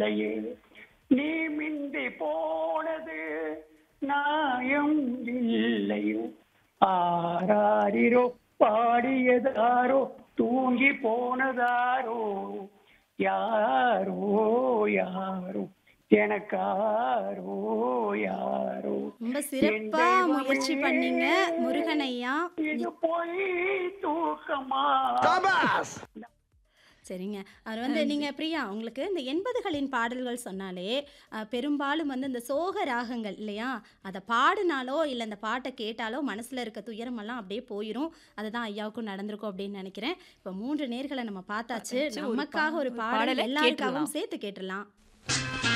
இல்லையே நீ மிந்தி போனது நாயம் இல்லையோ ஆராரிரோ பாடியதாரோ தூங்கி போனதாரோ யாரோ யாரோ எனக்காரோ யாரோ ரொம்ப சிறப்பா தெய்வமே. முயற்சி பண்ணீங்க முருகன் ஐயா இது போய் தூக்கமா சரிங்க அவர் வந்து நீங்க பிரியா உங்களுக்கு இந்த எண்பதுகளின் பாடல்கள் சொன்னாலே அஹ், பெரும்பாலும் வந்து இந்த சோக ராகங்கள் இல்லையா அதை பாடினாலோ இல்லை இந்த பாட்டை கேட்டாலோ மனசுல இருக்க துயரமெல்லாம் அப்படியே போயிடும் அதுதான் ஐயாவுக்கும் நடந்திருக்கும் அப்படின்னு நினைக்கிறேன் இப்போ மூன்று நேர்களை நம்ம பார்த்தாச்சு பார்த்தாச்சு. ஒரு நமக்காக பா- ஒரு ஒரு பாடல் பாடலை எல்லாருக்காகவும் கேட்டுடலாம். சேர்த்து கேட்டுடலாம்